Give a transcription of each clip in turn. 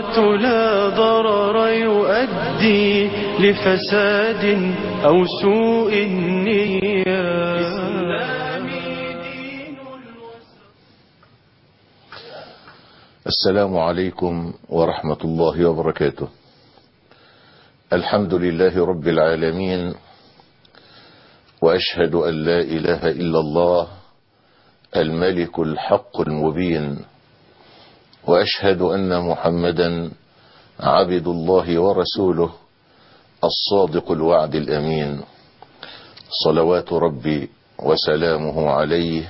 لا ضرر يؤدي لفساد أو سوء النية السلام عليكم ورحمة الله وبركاته الحمد لله رب العالمين وأشهد أن لا إله إلا الله الملك الحق المبين وأشهد أن محمدا عبد الله ورسوله الصادق الوعد الأمين صلوات ربي وسلامه عليه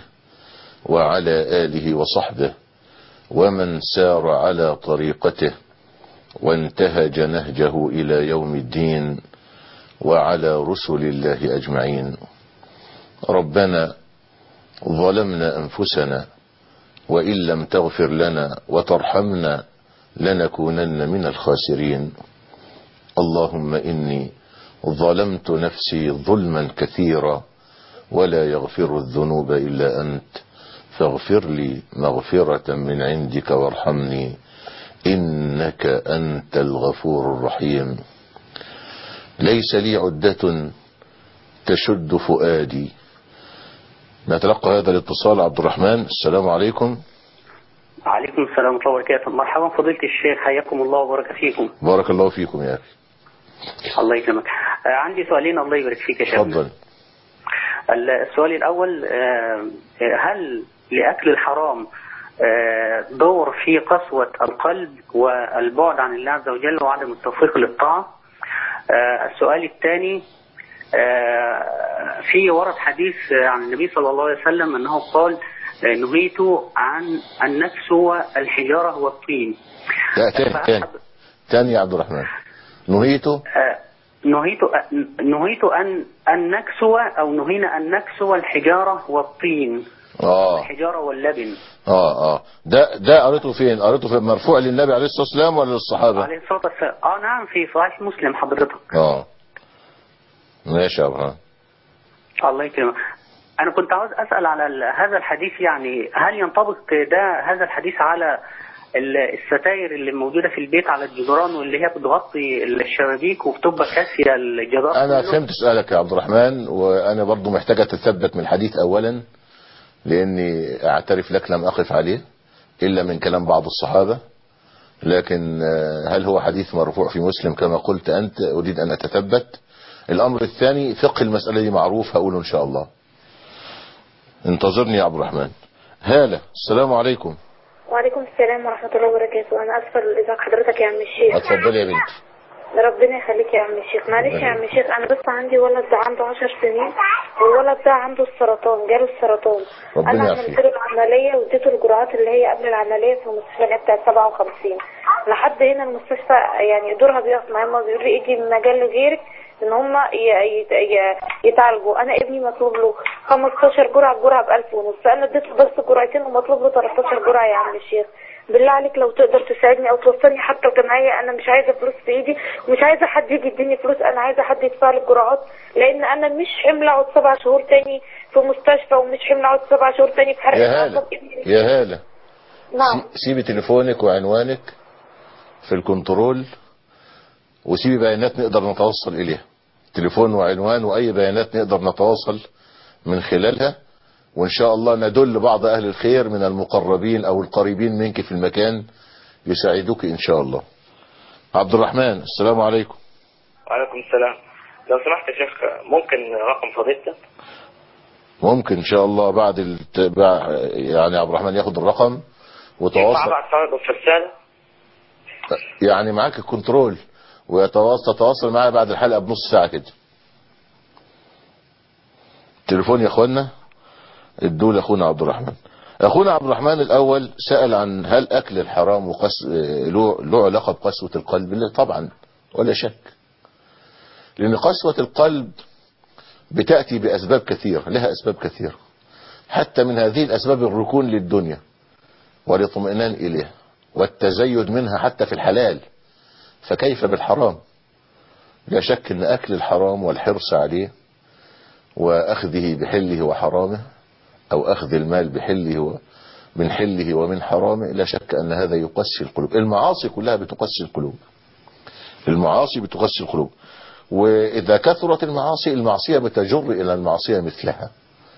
وعلى آله وصحبه ومن سار على طريقته وانتهج نهجه إلى يوم الدين وعلى رسل الله أجمعين ربنا ظلمنا أنفسنا وإن لم تغفر لنا وترحمنا لنكونن من الخاسرين اللهم إني ظلمت نفسي ظلما كثيرا ولا يغفر الذنوب إلا أنت فاغفر لي مغفرة من عندك وارحمني إنك أنت الغفور الرحيم ليس لي عدة تشد فؤادي نتلقى هذا الاتصال عبد الرحمن السلام عليكم عليكم السلام ورحمة الله وبركاته مرحبا فضيلة الشيخ حياكم الله وبارك فيكم بارك الله فيكم يا أخي الله يكرمك آه، عندي سؤالين الله يبارك فيك يا شيخ تفضل السؤال الأول آه، هل لأكل الحرام آه، دور في قسوة القلب والبعد عن الله عز وجل وعدم التوفيق للطاعة آه، السؤال الثاني آه، في ورد حديث عن النبي صلى الله عليه وسلم أنه قال آه، نهيت عن أن نكسو الحجارة والطين لا تاني تاني تاني يا عبد الرحمن نهيت آه، نهيت نهيت أن أن نكسو أو نهينا أن نكسو الحجارة والطين اه الحجارة واللبن اه اه ده ده قريته فين قريته في مرفوع للنبي عليه الصلاة والسلام ولا للصحابة عليه الصلاة والسلام اه نعم في صحيح مسلم حضرتك اه ماشي يا ابراهيم الله يكرمك أنا كنت عاوز أسأل على ال- هذا الحديث يعني هل ينطبق ده هذا الحديث على ال- الستاير اللي موجودة في البيت على الجدران واللي هي بتغطي الشبابيك وبتبقى كاسية الجدار انا كله؟ فهمت سؤالك يا عبد الرحمن وانا برضو محتاج اتثبت من الحديث اولا لاني اعترف لك لم اقف عليه الا من كلام بعض الصحابة لكن آه، هل هو حديث مرفوع في مسلم كما قلت انت اريد ان اتثبت الامر الثاني فقه المسألة دي معروف هقوله ان شاء الله انتظرني يا عبد الرحمن هالة السلام عليكم وعليكم السلام ورحمة الله وبركاته أنا أسفة لإزعاج حضرتك يا عم الشيخ اتفضلي يا بنتي ربنا يخليك يا عم الشيخ معلش يا عم الشيخ أنا بس عندي ولد ده عنده عشر سنين والولد ده عنده السرطان جاله السرطان ربنا أنا يعافيك. عملت له العملية واديته الجرعات اللي هي قبل العملية في المستشفى اللي هي بتاعت 57 لحد هنا المستشفى يعني دورها بيقف معايا هما بيقولوا لي ايدي مجال غيرك ان هم يتعالجوا انا ابني مطلوب له 15 جرعه الجرعه ب 1000 ونص انا اديته بس جرعتين ومطلوب له 13 جرعه يا عم الشيخ بالله عليك لو تقدر تساعدني او توفرني حتى جمعيه انا مش عايزه فلوس في ايدي ومش عايزه حد يجي يديني فلوس انا عايزه حد يدفع لي الجرعات لان انا مش حمل اقعد سبع شهور تاني في مستشفى ومش حمل اقعد سبع شهور تاني في حرق يا هالة العصب. ابني- يا هالة نعم سي- سيبي تليفونك وعنوانك في الكنترول وسيبي بيانات نقدر نتوصل إليها تليفون وعنوان وأي بيانات نقدر نتواصل من خلالها وإن شاء الله ندل بعض أهل الخير من المقربين أو القريبين منك في المكان يساعدوك إن شاء الله عبد الرحمن السلام عليكم وعليكم السلام لو سمحت يا شيخ ممكن رقم فضيلتك ممكن إن شاء الله بعد الت... بع- يعني عبد الرحمن ياخد الرقم ينفع وتواصل ابعت صادق في رسالة يعني معاك الكنترول ويتواصل تتواصل معايا بعد الحلقة بنص ساعة كده تليفون يا اخوانا ادوا لاخونا عبد الرحمن اخونا عبد الرحمن الاول سأل عن هل اكل الحرام وقس... له له علاقة بقسوة القلب لا طبعا ولا شك لان قسوة القلب بتأتي باسباب كثيرة لها اسباب كثيرة حتى من هذه الاسباب الركون للدنيا والاطمئنان اليها والتزيد منها حتى في الحلال فكيف بالحرام لا شك ان اكل الحرام والحرص عليه واخذه بحله وحرامه او اخذ المال بحله من حله ومن حرامه لا شك أن هذا يقسي القلوب المعاصي كلها بتقسي القلوب المعاصي بتقسي القلوب وإذا كثرت المعاصي المعصية بتجر إلى المعصية مثلها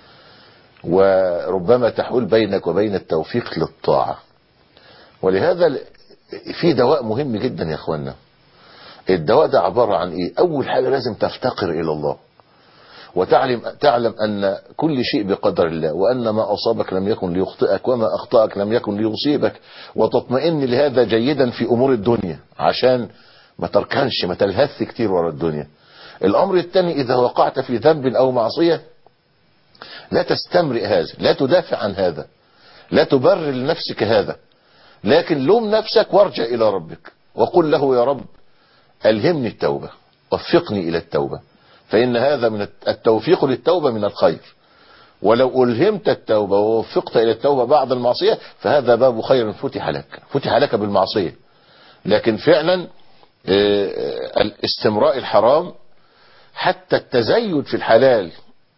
وربما تحول بينك وبين التوفيق للطاعة ولهذا في دواء مهم جدا يا اخوانا الدواء ده عبارة عن ايه اول حاجة لازم تفتقر الى الله وتعلم تعلم ان كل شيء بقدر الله وان ما اصابك لم يكن ليخطئك وما اخطأك لم يكن ليصيبك وتطمئن لهذا جيدا في امور الدنيا عشان ما تركنش ما تلهث كتير ورا الدنيا الامر الثاني اذا وقعت في ذنب او معصية لا تستمرئ هذا لا تدافع عن هذا لا تبرر لنفسك هذا لكن لوم نفسك وارجع إلى ربك وقل له يا رب ألهمني التوبة وفقني إلى التوبة فإن هذا من التوفيق للتوبة من الخير ولو ألهمت التوبة ووفقت إلى التوبة بعد المعصية فهذا باب خير فتح لك فتح لك بالمعصية لكن فعلا الاستمراء الحرام حتى التزيد في الحلال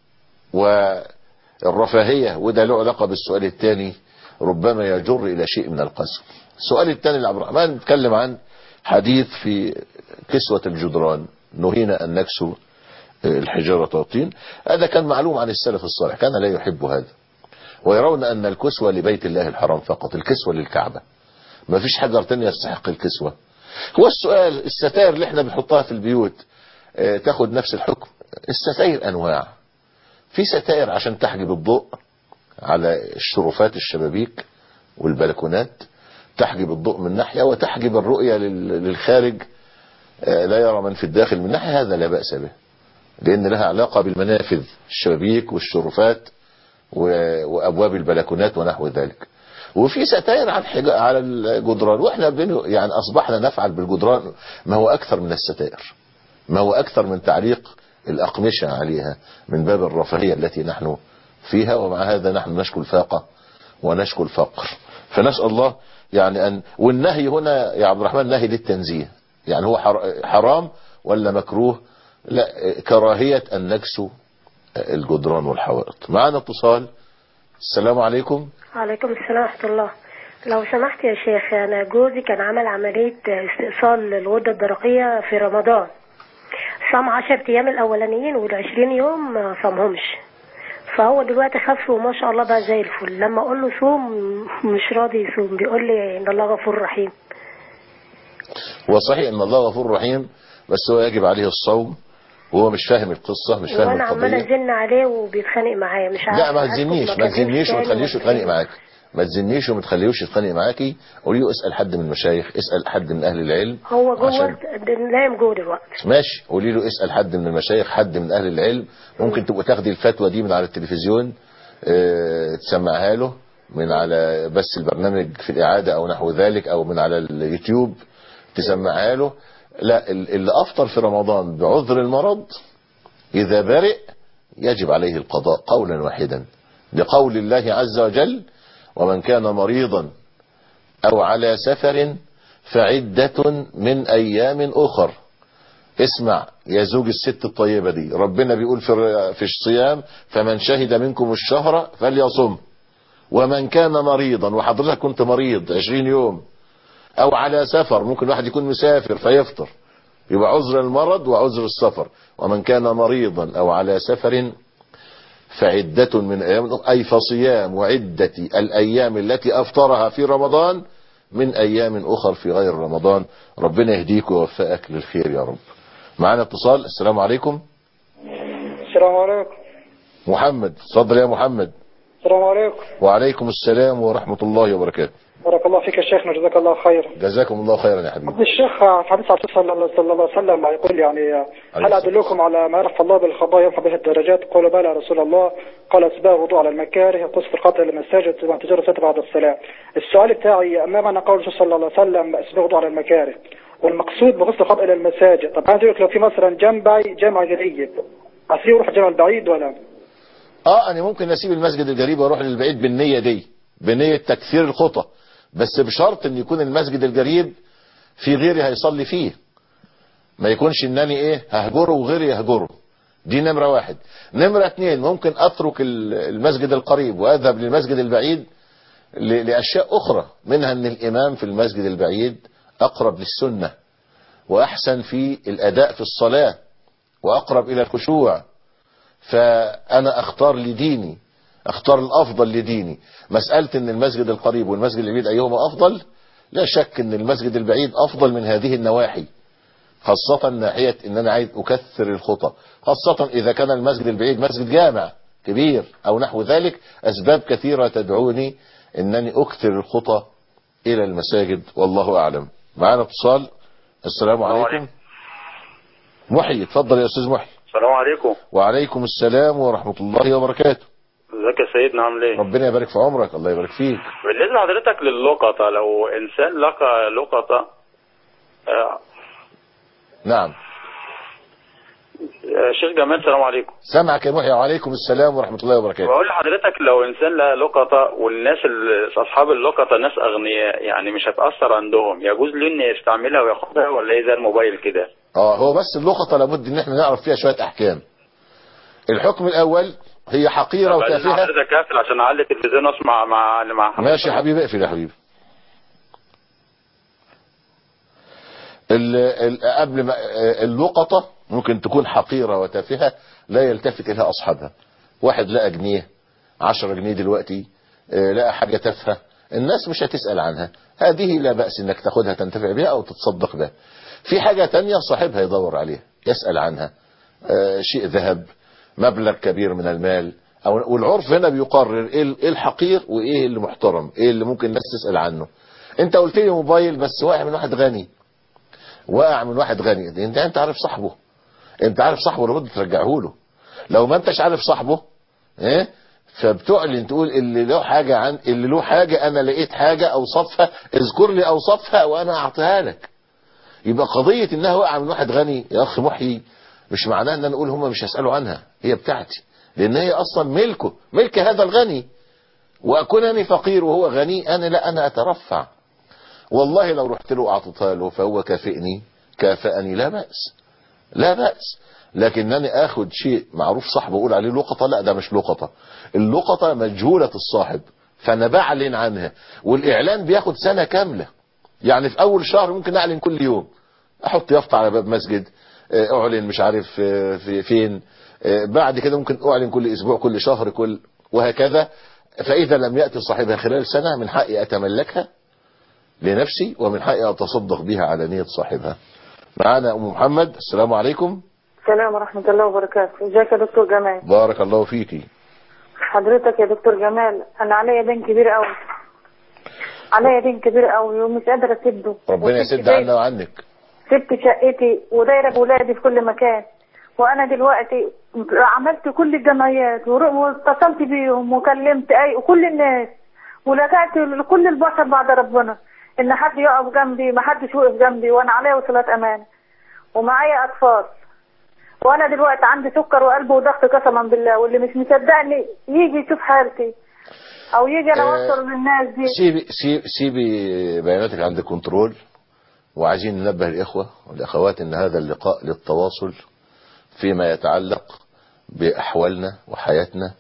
والرفاهية وده له علاقة بالسؤال الثاني ربما يجر إلى شيء من القسم السؤال الثاني لعبد الرحمن نتكلم عن حديث في كسوة الجدران نهينا أن نكسو الحجارة والطين هذا كان معلوم عن السلف الصالح كان لا يحب هذا ويرون أن الكسوة لبيت الله الحرام فقط الكسوة للكعبة ما فيش حجر تاني يستحق الكسوة هو السؤال الستائر اللي احنا بنحطها في البيوت اه تاخد نفس الحكم الستائر أنواع في ستائر عشان تحجب الضوء على الشرفات الشبابيك والبلكونات تحجب الضوء من ناحية وتحجب الرؤية للخارج لا يرى من في الداخل من ناحية هذا لا بأس به لأن لها علاقة بالمنافذ الشبابيك والشرفات وأبواب البلكونات ونحو ذلك وفي ستائر على على الجدران واحنا بن يعني اصبحنا نفعل بالجدران ما هو اكثر من الستائر ما هو اكثر من تعليق الاقمشه عليها من باب الرفاهيه التي نحن فيها ومع هذا نحن نشكو الفاقة ونشكو الفقر فنسأل الله يعني أن والنهي هنا يا عبد الرحمن نهي للتنزيه يعني هو حرام ولا مكروه لا كراهية أن نكسو الجدران والحوائط معنا اتصال السلام عليكم وعليكم السلام ورحمة الله لو سمحت يا شيخ أنا جوزي كان عمل عملية استئصال للغدة الدرقية في رمضان صام 10 أيام الأولانيين والعشرين يوم ما صامهمش فهو دلوقتي خف وما شاء الله بقى زي الفل لما اقول له صوم مش راضي يصوم بيقول لي ان الله غفور رحيم هو صحيح ان الله غفور رحيم بس هو يجب عليه الصوم وهو مش فاهم القصة مش فاهم وانا عمال القضية ازن عليه وبيتخانق معايا مش عارف لا ما تزنيش ما تزنيش وما تخليش يتخانق معاك ما تزنيش وما تخليهوش يتخانق معاكي قولي له اسال حد من المشايخ اسال حد من اهل العلم هو جوه عشان نايم جوه دلوقتي ماشي قولي له اسال حد من المشايخ حد من اهل العلم ممكن تبقى تاخدي الفتوى دي من على التلفزيون اه تسمعها له من على بس البرنامج في الاعاده او نحو ذلك او من على اليوتيوب تسمعها له لا اللي افطر في رمضان بعذر المرض اذا برئ يجب عليه القضاء قولا واحدا لقول الله عز وجل ومن كان مريضا او على سفر فعدة من ايام اخر اسمع يا زوج الست الطيبة دي ربنا بيقول في في الصيام فمن شهد منكم الشهر فليصم ومن كان مريضا وحضرتك كنت مريض 20 يوم او على سفر ممكن واحد يكون مسافر فيفطر يبقى عذر المرض وعذر السفر ومن كان مريضا او على سفر فعدة من أيام أي فصيام وعدة الأيام التي أفطرها في رمضان من أيام أخر في غير رمضان ربنا يهديك ويوفقك للخير يا رب معنا اتصال السلام عليكم السلام عليكم محمد تفضل يا محمد السلام عليكم وعليكم السلام ورحمة الله وبركاته بارك الله فيك يا شيخنا جزاك الله خيرا جزاكم الله خيرا يا حبيبي الشيخ في حديث عن صلى الله صلى الله عليه وسلم يقول يعني هل أدلكم على ما يرفع الله بالخطايا يرفع به الدرجات قالوا بلى يا رسول الله قال اسباغ الوضوء على المكاره قصف القطع للمساجد واعتذار الستر بعد الصلاة السؤال بتاعي ما معنى قول الرسول صلى الله عليه وسلم اسباغ الوضوء على المكاره والمقصود بغسل القطع الى المساجد طب انا لو في مثلا جنبي جامع قريب اصير اروح الجامع البعيد ولا اه انا ممكن اسيب المسجد القريب واروح للبعيد بالنية دي بنية تكثير الخطى بس بشرط ان يكون المسجد القريب في غيري هيصلي فيه ما يكونش انني ايه ههجره وغيري يهجره دي نمرة واحد نمرة اتنين ممكن اترك المسجد القريب واذهب للمسجد البعيد ل- لأشياء أخرى منها أن الإمام في المسجد البعيد أقرب للسنة وأحسن في الأداء في الصلاة وأقرب إلى الخشوع فأنا أختار لديني أختار الأفضل لديني مسألة أن المسجد القريب والمسجد البعيد أيهما أفضل لا شك أن المسجد البعيد أفضل من هذه النواحي خاصة ناحية أن أنا عايز أكثر الخطى خاصة إذا كان المسجد البعيد مسجد جامع كبير أو نحو ذلك أسباب كثيرة تدعوني أنني أكثر الخطى إلى المساجد والله أعلم معنا اتصال السلام عليكم محي اتفضل يا أستاذ محي السلام عليكم وعليكم السلام ورحمة الله وبركاته ازيك يا سيدنا عامل ايه ربنا يبارك في عمرك الله يبارك فيك بالنسبه لحضرتك للقطه لو انسان لقى لقطه آه، نعم آه، شيخ جمال السلام عليكم سامعك يا محي وعليكم السلام ورحمة الله وبركاته بقول لحضرتك لو انسان لقى لقطه والناس ال- اصحاب اللقطه ناس اغنياء يعني مش هتاثر عندهم يجوز له انه يستعملها وياخدها ولا ايه زي الموبايل كده اه هو بس اللقطة لابد ان احنا نعرف فيها شوية احكام الحكم الاول هي حقيرة بعدين وتافهة حضرتك قافل عشان اعلي التلفزيون اسمع مع مع حضرتك. ماشي يا حبيبي اقفل يا حبيبي ال- ال- قبل ما آه، اللقطة ممكن تكون حقيرة وتافهة لا يلتفت إليها أصحابها واحد لقى جنيه عشرة جنيه دلوقتي آه، لقى حاجة تافهة الناس مش هتسأل عنها هذه لا بأس انك تاخدها تنتفع بها او تتصدق بها في حاجة تانية صاحبها يدور عليها يسأل عنها آه، شيء ذهب مبلغ كبير من المال أو والعرف هنا بيقرر ايه ال- إيه الحقير وايه اللي محترم ايه اللي ممكن الناس تسأل عنه انت قلت لي موبايل بس واقع من واحد غني واقع من واحد غني انت انت عارف صاحبه انت عارف صاحبه لابد ترجعه له لو ما انتش عارف صاحبه ايه فبتعلن تقول اللي له حاجة عن اللي له حاجة انا لقيت حاجة اوصفها اذكر لي اوصفها وانا اعطيها لك يبقى قضية انها واقعة من واحد غني يا اخ محيي مش معناه ان انا اقول هم مش هيسألوا عنها هي بتاعتي لان هي اصلا ملكه ملك هذا الغني واكون انا فقير وهو غني انا لا انا اترفع والله لو رحت له اعطيتها له فهو كافئني كافأني لا بأس لا بأس لكنني اخد شيء معروف صاحبه اقول عليه لقطة لا ده مش لقطة اللقطة مجهولة الصاحب فانا بعلن عنها والاعلان بياخد سنة كاملة يعني في اول شهر ممكن اعلن كل يوم احط يافطة على باب مسجد آه، اعلن مش عارف آه، في فين آه، بعد كده ممكن اعلن كل اسبوع كل شهر كل وهكذا فاذا لم يأتي صاحبها خلال سنة من حقي اتملكها لنفسي ومن حقي اتصدق بها على نية صاحبها معانا ام محمد السلام عليكم السلام ورحمة الله وبركاته ازيك يا دكتور جمال بارك الله فيكي حضرتك يا دكتور جمال انا عليا دين كبير قوي عليا دين كبير قوي ومش قادرة اسده ربنا وسبت يسد بيت- عنا وعنك سبت شقتي ودايرة بولادي في كل مكان وانا دلوقتي عملت كل الجمعيات ور- واتصلت بيهم وكلمت اي وكل الناس ولجأت لكل البشر بعد ربنا ان حد يقف جنبي ما حدش وقف جنبي وانا عليا وصلات امان ومعايا اطفال وانا دلوقتي عندي سكر وقلب وضغط قسما بالله واللي مش مصدقني يجي يشوف حالتي او يجي انا آه، اوصل للناس دي سيبي سيبي سيبي بياناتك عند الكنترول وعايزين ننبه الاخوه والاخوات ان هذا اللقاء للتواصل فيما يتعلق باحوالنا وحياتنا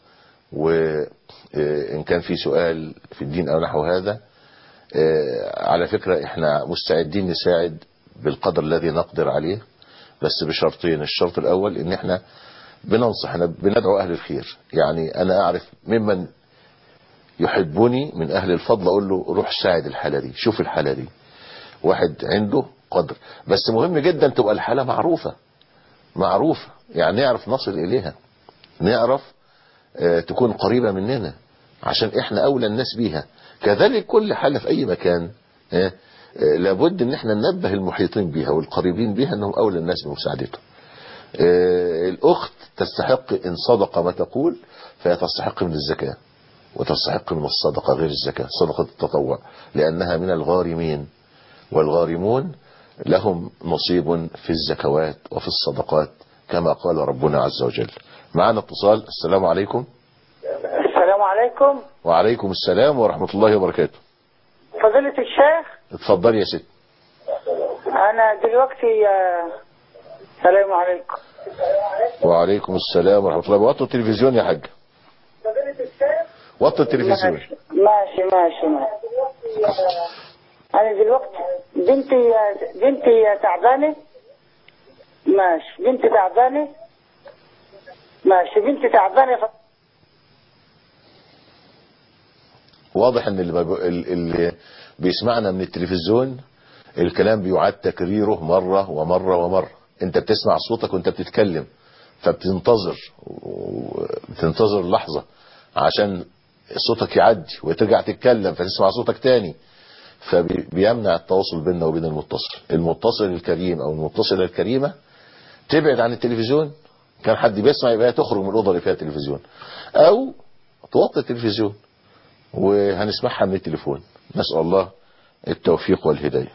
وان كان في سؤال في الدين او نحو هذا آه، على فكره احنا مستعدين نساعد بالقدر الذي نقدر عليه بس بشرطين الشرط الاول ان احنا بننصح بندعو اهل الخير يعني انا اعرف ممن يحبني من اهل الفضل اقول له روح ساعد الحالة دي شوف الحالة دي واحد عنده قدر بس مهم جدا تبقى الحالة معروفة معروفة يعني نعرف نصل اليها نعرف آه، تكون قريبة مننا عشان احنا اولى الناس بيها كذلك كل حالة في اي مكان آه، آه، لابد ان احنا ننبه المحيطين بيها والقريبين بيها انهم اولى الناس بمساعدتهم آه، الاخت تستحق ان صدق ما تقول فهي تستحق من الزكاه وتستحق من الصدقة غير الزكاة صدقة التطوع لأنها من الغارمين والغارمون لهم نصيب في الزكوات وفي الصدقات كما قال ربنا عز وجل معنا اتصال السلام عليكم السلام عليكم وعليكم السلام ورحمة الله وبركاته فضيلة الشيخ اتفضل يا ست انا دلوقتي آه، السلام عليكم وعليكم السلام ورحمة الله وطوا التلفزيون يا حاج وطي التلفزيون ماشي ماشي ماشي, ماشي. انا دلوقتي بنتي بنتي تعبانه ماشي بنتي تعبانه ماشي بنتي تعبانه ف... واضح ان اللي, بجو... اللي بيسمعنا من التلفزيون الكلام بيعاد تكريره مرة ومرة ومرة انت بتسمع صوتك وانت بتتكلم فبتنتظر بتنتظر لحظة عشان صوتك يعدي وترجع تتكلم فتسمع صوتك تاني فبيمنع التواصل بيننا وبين المتصل المتصل الكريم او المتصلة الكريمة تبعد عن التلفزيون كان حد بيسمع يبقى تخرج من الأوضة اللي فيها تلفزيون او توطي التلفزيون وهنسمعها من التليفون نسأل الله التوفيق والهداية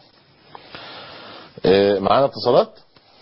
معانا اتصالات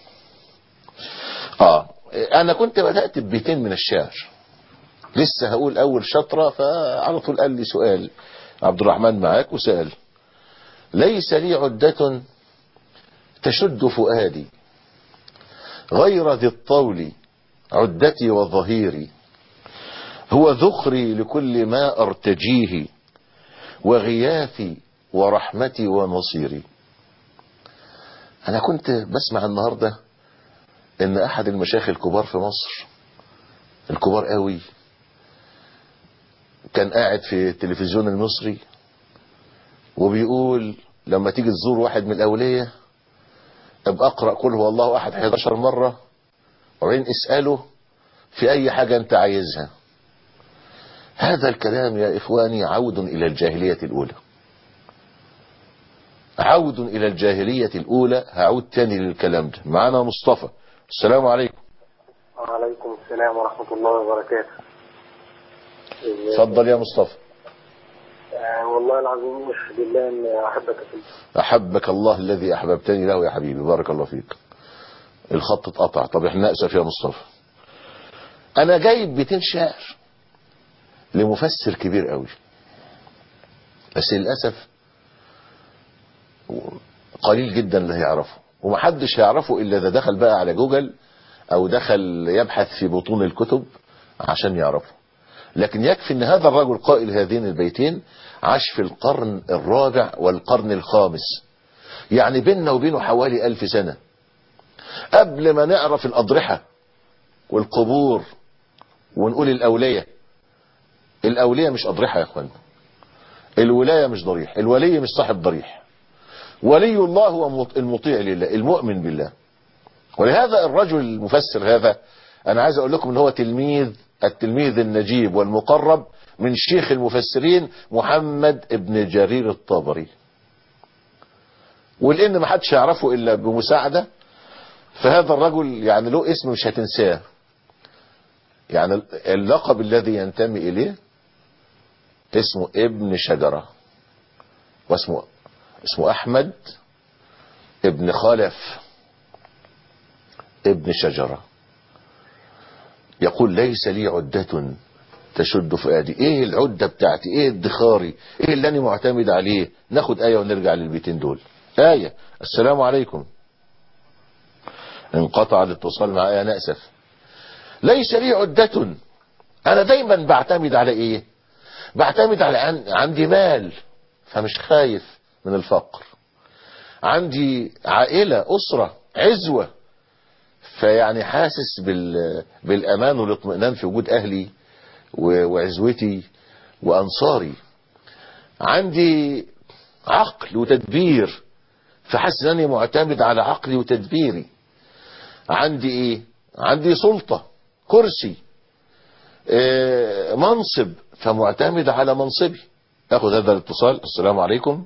اه انا كنت بدأت ببيتين من الشعر لسه هقول اول شطرة فعلى طول قال لي سؤال عبد الرحمن معاك وسأل ليس لي عدة تشد فؤادي غير ذي الطول عدتي وظهيري هو ذخري لكل ما ارتجيه وغياثي ورحمتي ونصيري انا كنت بسمع النهاردة ان احد المشايخ الكبار في مصر الكبار قوي كان قاعد في التلفزيون المصري وبيقول لما تيجي تزور واحد من الاولية ابقى اقرأ قل هو الله احد 11 مرة وبعدين اسأله في اي حاجة انت عايزها هذا الكلام يا إخواني عود إلى الجاهلية الأولى عود إلى الجاهلية الأولى هعود تاني للكلام ده معنا مصطفى السلام عليكم وعليكم السلام ورحمة الله وبركاته اتفضل يا مصطفى آه والله العظيم أشهد بالله أن أحبك في الله أحبك الله الذي أحببتني له يا حبيبي بارك الله فيك الخط اتقطع طب احنا نأسف يا مصطفى أنا جايب بيتين شعر لمفسر كبير قوي بس للأسف قليل جدا اللي هيعرفه ومحدش هيعرفه إلا إذا دخل بقى على جوجل أو دخل يبحث في بطون الكتب عشان يعرفه لكن يكفي ان هذا الرجل قائل هذين البيتين عاش في القرن الرابع والقرن الخامس يعني بيننا وبينه حوالي ألف سنة قبل ما نعرف الأضرحة والقبور ونقول الأولية الأولية مش أضرحة يا أخوانا الولاية مش ضريح الولي مش صاحب ضريح ولي الله هو المطيع لله المؤمن بالله ولهذا الرجل المفسر هذا أنا عايز أقول لكم ان هو تلميذ التلميذ النجيب والمقرب من شيخ المفسرين محمد ابن جرير الطبري ولان ما حدش يعرفه الا بمساعدة فهذا الرجل يعني له اسم مش هتنساه يعني اللقب الذي ينتمي اليه اسمه ابن شجرة واسمه اسمه احمد ابن خلف ابن شجره يقول ليس لي عدة تشد فؤادي ايه العدة بتاعتي ايه ادخاري ايه اللي انا معتمد عليه ناخد اية ونرجع للبيتين دول اية السلام عليكم انقطع الاتصال معايا انا اسف ليس لي عدة انا دايما بعتمد على ايه بعتمد على عن... عندي مال فمش خايف من الفقر عندي عائلة اسرة عزوة فيعني حاسس بال... بالأمان والاطمئنان في وجود أهلي و... وعزوتي وأنصاري عندي عقل وتدبير فحاسس أنني معتمد على عقلي وتدبيري عندي إيه عندي سلطة كرسي إيه منصب فمعتمد على منصبي أخذ هذا الاتصال السلام عليكم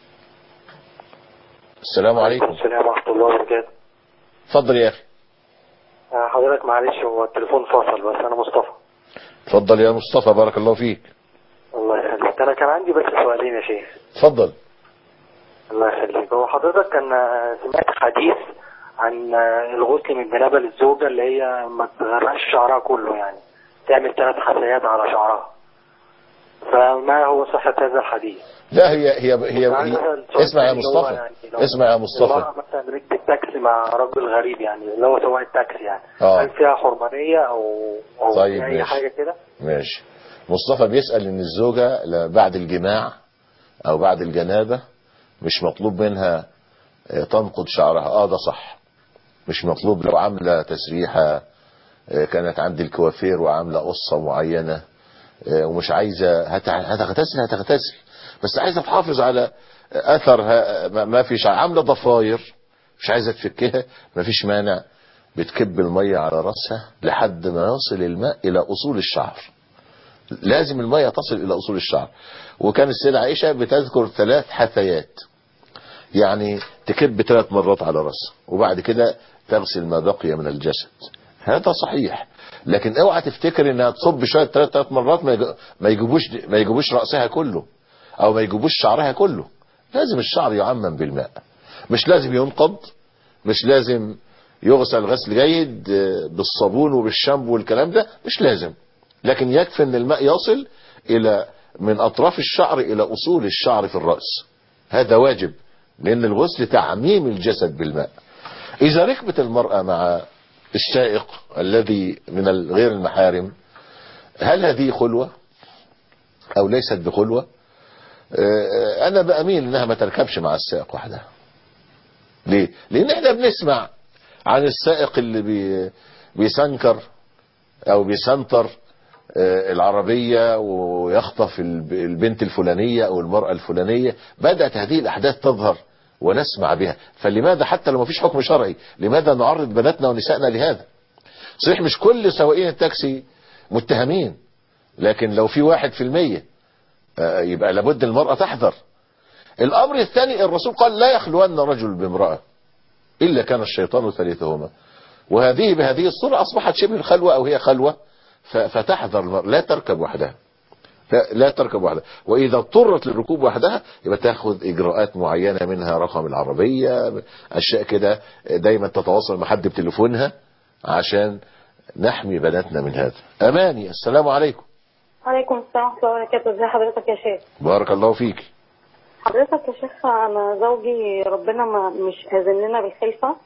السلام عليكم السلام ورحمة الله وبركاته اتفضل يا أخي حضرتك معلش هو التليفون فاصل بس انا مصطفى اتفضل يا مصطفى بارك الله فيك الله يخليك انا كان عندي بس سؤالين يا شيخ اتفضل الله يخليك هو حضرتك كان سمعت حديث عن الغسل من جنابه للزوجة اللي هي ما تغرقش شعرها كله يعني تعمل ثلاث حسيات على شعرها فما هو صحة هذا الحديث لا هي هي هي, هي اسمع يا مصطفى يعني اسمع يا مصطفى مثلا ركبت تاكسي مع رجل غريب يعني اللي هو سواق التاكسي يعني آه. هل فيها حرمانية او او طيب في اي ماشي. حاجة كده ماشي مصطفى بيسأل ان الزوجة ل- بعد الجماع او بعد الجنابة مش مطلوب منها آه، تنقض شعرها اه ده صح مش مطلوب لو عاملة تسريحة آه، كانت عند الكوافير وعاملة قصة معينة آه، ومش عايزة هت- هتغتسل هتغتسل بس عايزة تحافظ على اثر ها- ما- ما فيش عاملة ضفاير مش عايزة تفكها ما فيش مانع بتكب المية على رأسها لحد ما يصل الماء الى اصول الشعر لازم المية تصل الى اصول الشعر وكان السيدة عائشة بتذكر ثلاث حثيات يعني تكب ثلاث مرات على رأسها وبعد كده تغسل ما بقي من الجسد هذا صحيح لكن اوعى تفتكر انها تصب شويه ثلاث ثلاث مرات ما يج- ما يجيبوش ما يجيبوش راسها كله او ما يجيبوش شعرها كله لازم الشعر يعمم بالماء مش لازم ينقض مش لازم يغسل غسل جيد آه، بالصابون وبالشامبو والكلام ده مش لازم لكن يكفي ان الماء يصل الى من اطراف الشعر الى اصول الشعر في الراس هذا واجب لان الغسل تعميم الجسد بالماء اذا ركبت المرأة مع السائق الذي من ال- غير المحارم هل هذه خلوة او ليست بخلوة آه، انا باميل انها ما تركبش مع السائق وحدها ليه لان احنا بنسمع عن السائق اللي بي بيسنكر او بيسنتر آه، العربية ويخطف الب- البنت الفلانية او المرأة الفلانية بدأت هذه الاحداث تظهر ونسمع بها فلماذا حتى لو ما فيش حكم شرعي لماذا نعرض بناتنا ونسائنا لهذا صحيح مش كل سواقين التاكسي متهمين لكن لو في واحد في المية آه، يبقى لابد المرأة تحذر الامر الثاني الرسول قال لا يخلون رجل بامرأة الا كان الشيطان ثالثهما وهذه بهذه الصورة اصبحت شبه الخلوة او هي خلوة ف- فتحذر المرأة لا تركب وحدها لا, لا تركب وحدها واذا اضطرت للركوب وحدها يبقى تاخذ اجراءات معينة منها رقم العربية اشياء كده دايما تتواصل مع حد بتليفونها عشان نحمي بناتنا من هذا اماني السلام عليكم عليكم السلام ورحمة الله وبركاته ازي حضرتك يا شيخ بارك الله فيك حضرتك يا شيخ انا زوجي ربنا ما مش اذن لنا بالخلفة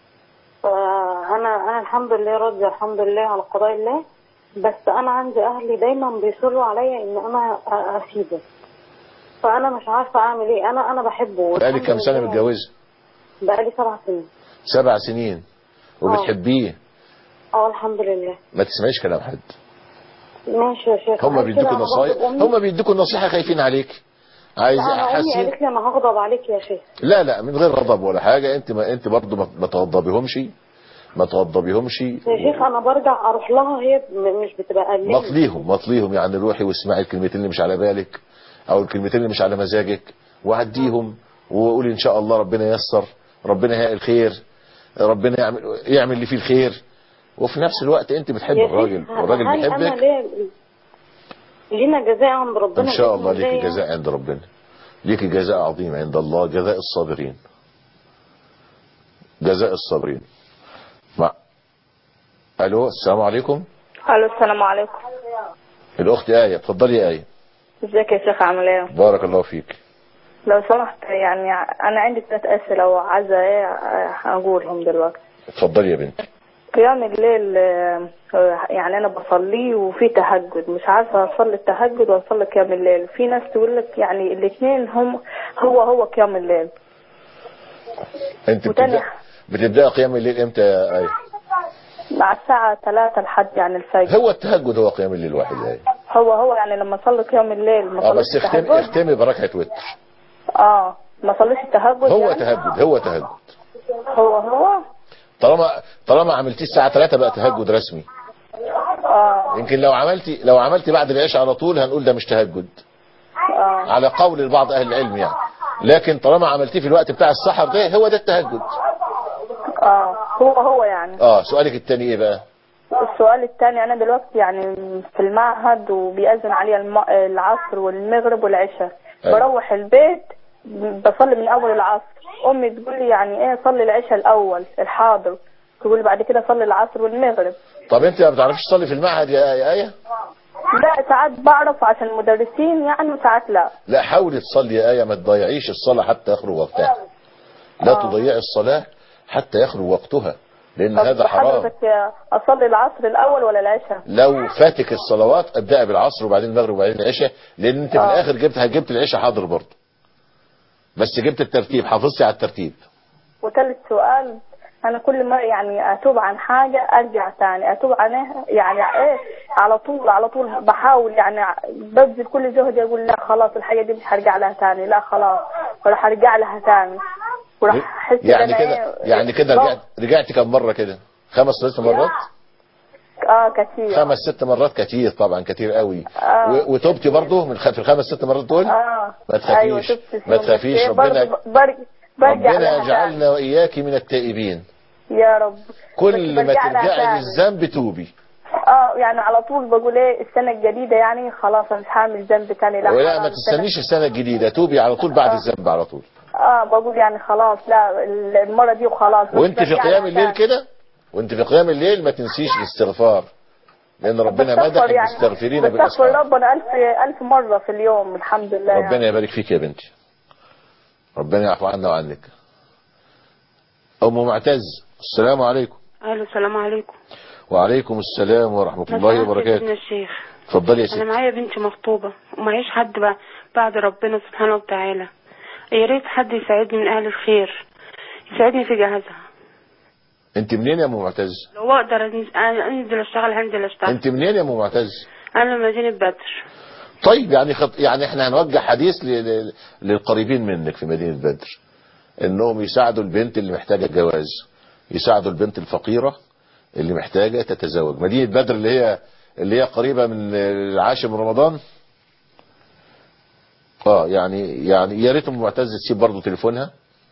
فانا انا الحمد لله راضية الحمد لله على قضاء الله بس انا عندي اهلي دايما بيصروا عليا ان انا أ- اسيبه فانا مش عارفة اعمل ايه انا انا بحبه بقالك والحمد كام سنة لله. متجوزة بقالي سبع سنين سبع سنين وبتحبيه اه الحمد لله ما تسمعيش كلام حد ماشي يا شيخ هم عايز بيدوكوا كده أنا نصايح برضه أمي- هم بيدوكوا النصيحة خايفين عليك عايز لا، انا امي حاسين قالت لي انا هغضب عليك يا شيخ لا لا من غير غضب ولا حاجة انت ما انت برضه ما ما تغضبيهمش ما تغضبيهمش يا شيخ انا برجع اروح لها هي م- مش بتبقى قليلة مطليهم مطليهم يعني روحي واسمعي الكلمتين اللي مش على بالك او الكلمتين اللي مش على مزاجك وعديهم وقولي ان شاء الله ربنا ييسر ربنا يهيئ الخير ربنا يعمل يعمل اللي فيه الخير وفي نفس الوقت انت بتحب يا شيخ، الراجل والراجل هل انا بيحبك ليه لينا جزاء عند ربنا ان شاء بإذن الله ليكي يعني؟ جزاء عند ربنا ليكي جزاء عظيم عند الله جزاء الصابرين جزاء الصابرين مع الو السلام عليكم الو السلام عليكم الاخت ايه اتفضلي يا ايه ازيك يا شيخ عامل ايه بارك الله فيك لو سمحت يعني انا عندي ثلاث اسئله وعايزه ايه اقولهم دلوقتي اتفضلي يا بنت قيام الليل آه، يعني انا بصليه وفي تهجد مش عارفه اصلي التهجد واصلي قيام الليل في ناس تقول لك يعني الاثنين هم هو هو قيام الليل انت وتاني بتبدأ بتبدأ قيام الليل امتى يا ايه مع الساعه 3 لحد يعني الفجر هو التهجد هو قيام الليل الواحد يا ايه هو هو يعني لما اصلي قيام الليل ما اه اصليش بس اختمي التهجد اختمي بركعة وتر اه ما اصليش التهجد هو يعني؟ تهجد هو تهجد هو هو طالما طالما عملتيه الساعة 3 بقى تهجد رسمي اه يمكن لو عملتي لو عملتي بعد العشاء على طول هنقول ده مش تهجد اه على قول بعض اهل العلم يعني لكن طالما عملتيه في الوقت بتاع السحر ده هو ده التهجد اه هو هو يعني اه سؤالك التاني ايه بقى السؤال الثاني انا دلوقتي يعني في المعهد وبيأذن علي الم- العصر والمغرب والعشاء أيوة. بروح البيت بصلي من اول العصر امي تقول لي يعني ايه صلي العشاء الاول الحاضر تقول لي بعد كده صلي العصر والمغرب طب انت ما بتعرفيش تصلي في المعهد يا يا ايه لا ساعات بعرف عشان المدرسين يعني وساعات لا لا حاولي تصلي يا ايه ما تضيعيش الصلاة حتى يخرج وقتها لا آه. تضيعي الصلاة حتى يخرج وقتها لان طب هذا حرام حضرتك اصلي العصر الاول ولا العشاء لو فاتك الصلوات ابدأ بالعصر وبعدين المغرب وبعدين العشاء لان انت في آه. الاخر جبت جبت العشاء حاضر برضه بس جبت الترتيب حافظتي على الترتيب وثالث سؤال انا كل ما يعني اتوب عن حاجه ارجع تاني اتوب عنها يعني ايه على طول على طول بحاول يعني ببذل كل جهدي اقول لا خلاص الحاجه دي مش هرجع لها تاني لا خلاص ولا هرجع لها تاني وراح احس إن يعني أنا كده إيه يعني كده ضغط. رجعت رجعت كم مرة كده خمس ست مرات اه كتير خمس ست مرات كتير طبعا كتير قوي آه. و- وتوبتي برضه من خ- في الخمس ست مرات دول اه ما تخافيش أيوة شفت ما فيهم. تخافيش بس إيه ربنا برضه برج- برجع ربنا لها تاني. يجعلنا وإياك من التائبين يا رب كل ما برجع لها ترجعي تاني. للذنب توبي اه يعني على طول بقول ايه السنه الجديده يعني خلاص انا مش هعمل ذنب تاني لا ولا خلاص ما السنة- تستنيش السنة الجديدة توبي على طول بعد الذنب على طول اه بقول يعني خلاص لا المره دي وخلاص بس وانت في برجع قيام لها الليل تاني. كده وانت في قيام الليل ما تنسيش الاستغفار لان ربنا مدح بستغفر يعني المستغفرين بستغفر بالاسحار ربنا ألف ألف مرة في اليوم الحمد لله ربنا يعني. يبارك فيك يا بنتي ربنا يعفو عنا وعنك ام معتز السلام عليكم الو السلام عليكم وعليكم السلام ورحمة الله سيدنا وبركاته الشيخ اتفضلي يا انا ستي معايا بنت مخطوبة ومعيش حد بقى بعد ربنا سبحانه وتعالى يا ريت حد يساعدني من اهل الخير يساعدني في جهازها انت منين يا ام معتز لو اقدر أنز- انزل اشتغل هنزل اشتغل انت منين يا ام معتز انا من مدينة بدر طيب يعني خط... يعني احنا هنوجه حديث ل... ل... للقريبين منك في مدينة بدر انهم يساعدوا البنت اللي محتاجة الجواز يساعدوا البنت الفقيرة اللي محتاجة تتزوج مدينة بدر اللي هي اللي هي قريبة من العاشر من رمضان اه يعني يعني يا ريت ام معتز تسيب برضه تليفونها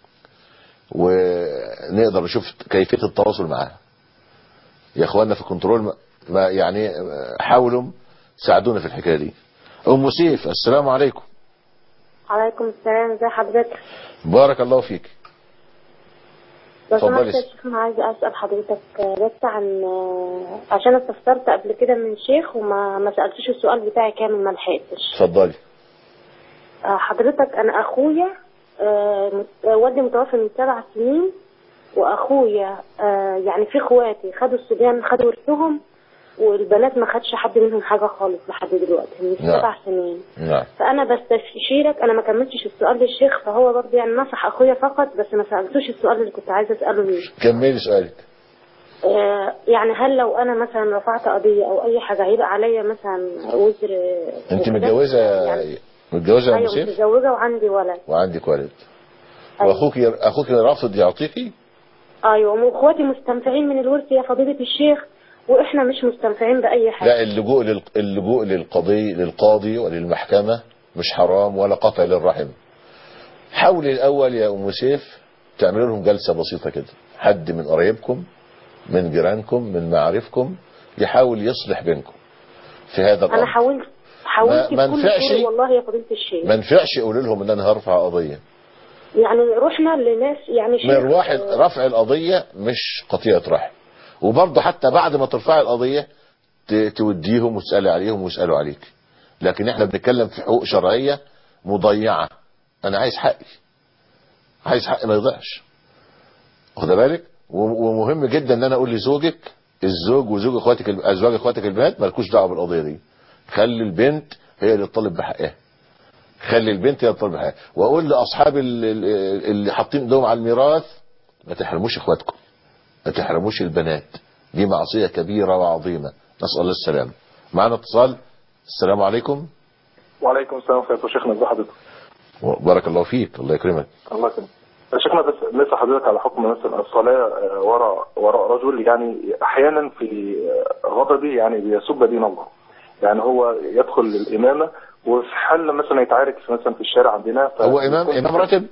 ونقدر نشوف كيفية التواصل معاها يا اخوانا في الكنترول ما- ما يعني حاولوا ساعدونا في الحكاية دي ام سيف السلام عليكم عليكم السلام ازي حضرتك بارك الله فيك لو اتفضلي. سمحت يا شيخ انا عايزه اسال حضرتك آه، بس عن آه، عشان استفسرت قبل كده من شيخ وما ما سالتوش السؤال بتاعي كامل ما لحقتش اتفضلي آه، حضرتك انا اخويا آه، مت- آه، والدي متوفى من سبع سنين واخويا آه، يعني في اخواتي خدوا الصبيان خدوا ورثهم والبنات ما خدش حد منهم حاجه خالص لحد دلوقتي من نعم. سبع سنين نعم فانا بستشيرك انا ما كملتش السؤال للشيخ فهو برضه يعني نصح اخويا فقط بس ما سالتوش السؤال اللي كنت عايزه اساله ليه كملي سؤالك آه، يعني هل لو انا مثلا رفعت قضيه او اي حاجه هيبقى عليا مثلا وزر انت وكده؟ متجوزة يعني متجوزة يا ام ايوه سيف متزوجه وعندي ولد وعندك ولد أيوة. واخوك اخوك رافض يعطيكي ايوه واخواتي مستنفعين من الورث يا فضيله الشيخ واحنا مش مستنفعين باي حاجه لا اللجوء لل... اللجوء للقضي للقاضي وللمحكمة مش حرام ولا قطع للرحم حاولي الاول يا ام سيف تعملوا لهم جلسة بسيطة كده حد من قرايبكم من جيرانكم من معارفكم يحاول يصلح بينكم في هذا انا الامر حاولت حاولت ما- ما بكل نفعش؟ طرق والله يا فضيله الشيخ ما ينفعش يقول لهم ان انا هرفع قضية يعني رحنا لناس يعني شيخ من واحد رفع القضية مش قطيعة رحم وبرضه حتى بعد ما ترفعي القضية ت- توديهم وتسألي عليهم ويسألوا عليك لكن احنا بنتكلم في حقوق شرعية مضيعة انا عايز حقي عايز حقي ما يضيعش واخد بالك و- ومهم جدا ان انا اقول لزوجك الزوج وزوج اخواتك الب- ازواج اخواتك البنات مالكوش دعوه بالقضيه دي خلي البنت هي اللي تطالب بحقها خلي البنت هي اللي تطالب بحقها واقول لاصحاب ال- ال- اللي حاطين ايدهم على الميراث ما تحرموش اخواتكم ما تحرموش البنات دي معصيه كبيره وعظيمه نسال الله السلامه معنا اتصال السلام عليكم وعليكم السلام ورحمة الله شيخنا ازي حضرتك بارك الله فيك الله يكرمك الله يكرمك يا شيخنا بس نسأل حضرتك على حكم مثلا الصلاة آه، وراء وراء رجل يعني أحيانا في آه، غضبه يعني بيسب دين الله يعني هو يدخل الإمامة وفي حال مثلا يتعارك في مثلا في الشارع عندنا ف- هو امام امام راتب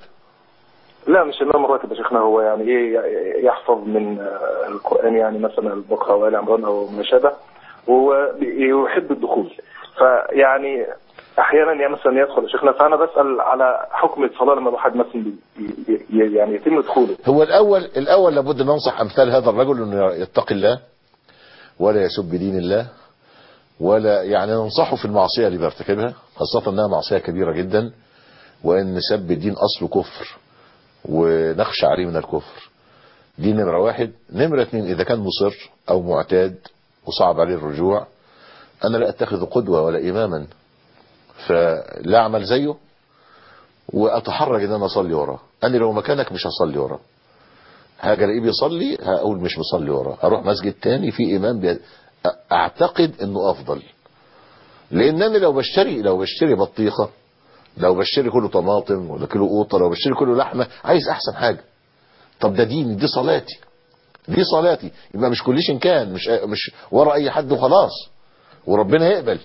لا مش إمام راتب يا شيخنا هو يعني إيه يحفظ من آه، القرآن يعني مثلا البقرة وآل عمران أو ما شابه ويحب الدخول فيعني احيانا يعني مثلا يدخل يا شيخنا فانا بسال على حكم الصلاه لما الواحد مثلا بي بي- بي- يعني يتم دخوله هو الاول الاول لابد ننصح امثال هذا الرجل انه يتقي الله ولا يسب دين الله ولا يعني ننصحه في المعصيه اللي بيرتكبها خاصه انها معصيه كبيره جدا وان سب الدين اصله كفر ونخشى عليه من الكفر دي نمرة واحد نمرة اتنين إذا كان مصر أو معتاد وصعب عليه الرجوع أنا لا أتخذ قدوة ولا إماما فلا أعمل زيه وأتحرج إن أنا أصلي وراه أنا لو مكانك مش هصلي وراه هاجي الاقيه بيصلي هقول مش مصلي وراه هروح مسجد تاني في إمام بي... أعتقد إنه أفضل لأن أنا لو بشتري لو بشتري بطيخة لو بشتري كله طماطم ولا كيلو قوطة لو بشتري كله لحمة عايز أحسن حاجة طب ده ديني دي صلاتي دي صلاتي يبقى مش كليش إن كان مش مش ورا أي حد وخلاص وربنا يقبل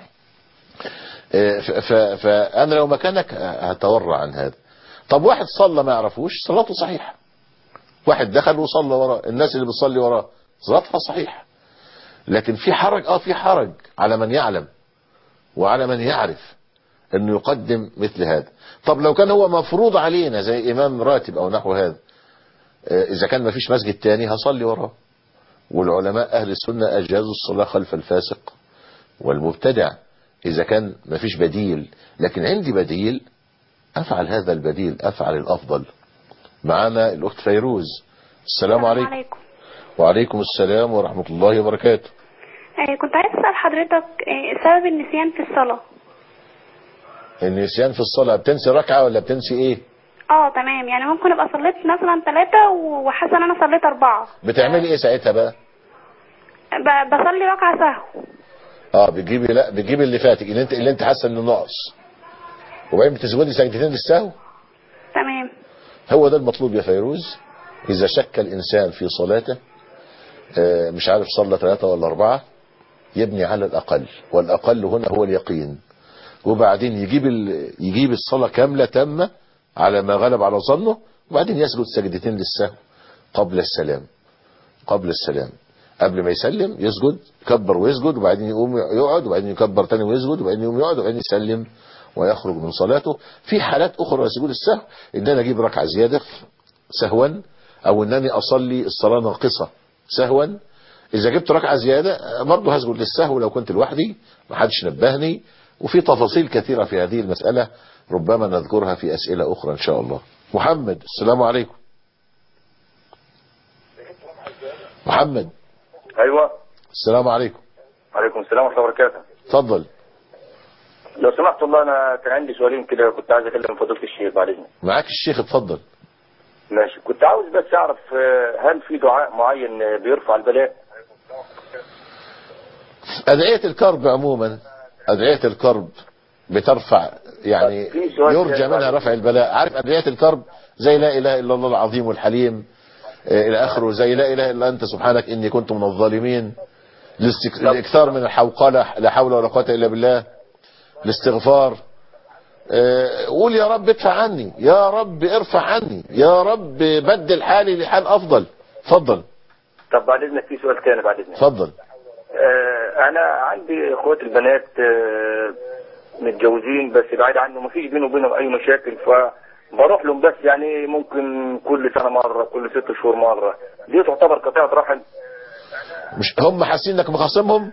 ف- ف- فأنا لو مكانك هتورع عن هذا طب واحد صلى ما يعرفوش صلاته صحيحة واحد دخل وصلى وراه الناس اللي بتصلي وراه صلاتها صحيحة لكن في حرج اه في حرج على من يعلم وعلى من يعرف انه يقدم مثل هذا طب لو كان هو مفروض علينا زي امام راتب او نحو هذا آه، اذا كان ما فيش مسجد تاني هصلي وراه والعلماء اهل السنة اجازوا الصلاة خلف الفاسق والمبتدع اذا كان ما فيش بديل لكن عندي بديل افعل هذا البديل افعل الافضل معانا الاخت فيروز السلام عليكم عليكم وعليكم السلام ورحمة الله وبركاته آه، كنت عايز اسال حضرتك آه، سبب النسيان في الصلاه النسيان في الصلاة بتنسي ركعة ولا بتنسي ايه اه تمام يعني ممكن ابقى صليت مثلا ثلاثة وحاسه ان انا صليت اربعه بتعملي ايه ساعتها بقى ب- بصلي ركعه سهو اه بتجيبي لا بتجيبي اللي فاتك اللي انت اللي انت حاسه انه ناقص وبعدين بتسجدي سجدتين للسهو تمام هو ده المطلوب يا فيروز اذا شك الانسان في صلاته آه، مش عارف صلى ثلاثة ولا اربعة يبني على الاقل والاقل هنا هو اليقين وبعدين يجيب ال... يجيب الصلاة كاملة تامة على ما غلب على ظنه وبعدين يسجد سجدتين للسهو قبل السلام قبل السلام قبل ما يسلم يسجد يكبر ويسجد وبعدين يقوم يقعد وبعدين يكبر تاني ويسجد وبعدين يقوم يقعد وبعدين يسلم ويخرج من صلاته في حالات اخرى لسجود السهو ان انا اجيب ركعه زياده سهوا او انني اصلي الصلاه ناقصه سهوا اذا جبت ركعه زياده برضه هسجد للسهو لو كنت لوحدي ما حدش نبهني وفي تفاصيل كثيره في هذه المساله ربما نذكرها في اسئله اخرى ان شاء الله محمد السلام عليكم محمد ايوه السلام عليكم عليكم السلام ورحمه الله وبركاته اتفضل لو سمحت والله انا كان عندي سؤالين كده كنت عايز اكلم فضيله الشيخ بعد اذنك معاك الشيخ اتفضل ماشي كنت عاوز بس اعرف آه، هل في دعاء معين آه، بيرفع البلاء أدعية الكرب عموما أدعية الكرب بترفع يعني في سؤال يرجى تاني منها بعد رفع البلاء عارف أدعية الكرب زي لا إله إلا الله العظيم الحليم آه، إلى آخره زي لا إله إلا أنت سبحانك إني كنت من الظالمين الاستك- الإكثار من الحوقلة لا حول ولا قوة إلا بالله الاستغفار آه، قول يا رب ادفع عني يا رب ارفع عني يا رب بدل حالي لحال أفضل اتفضل طب بعد اذنك في سؤال تاني بعد اذنك اتفضل آه، انا عندي اخوات البنات آه، متجوزين بس بعيد عنه ما فيش بينه وبينهم اي مشاكل فبروح لهم بس يعني ممكن كل سنه مره كل ست شهور مره دي تعتبر قطيعه رحم مش هم حاسين انك مخاصمهم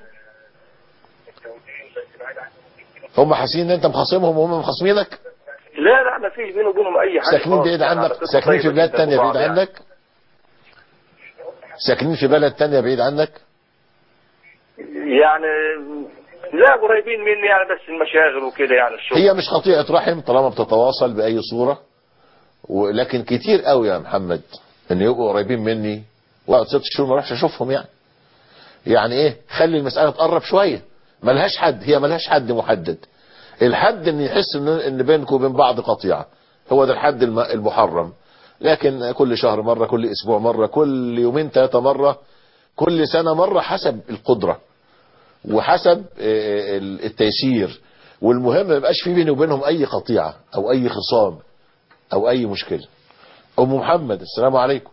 هم حاسين ان انت مخاصمهم وهم مخاصمينك لا لا ما فيش بينه وبينهم اي حاجه ساكنين خالص. بعيد يعني عنك علاقتهم ساكنين في طيبة بلاد جداً تانية ببعض بعيد يعني. عنك ساكنين في بلد تانية بعيد عنك يعني لا قريبين مني يعني بس المشاغل وكده يعني الشغل هي مش قطيعة رحم طالما بتتواصل بأي صورة ولكن كتير قوي يا محمد ان يبقوا قريبين مني واقعد ست شهور ما اروحش اشوفهم يعني يعني ايه خلي المسألة تقرب شوية ملهاش حد هي ملهاش حد محدد الحد ان يحس ان ان بينكم وبين بعض قطيعة هو ده الحد الم- المحرم لكن كل شهر مرة كل اسبوع مرة كل يومين ثلاثة مرة كل سنة مرة حسب القدرة وحسب آه، ال- التيسير والمهم ما يبقاش في بيني وبينهم اي قطيعة او اي خصام او اي مشكلة ام محمد السلام عليكم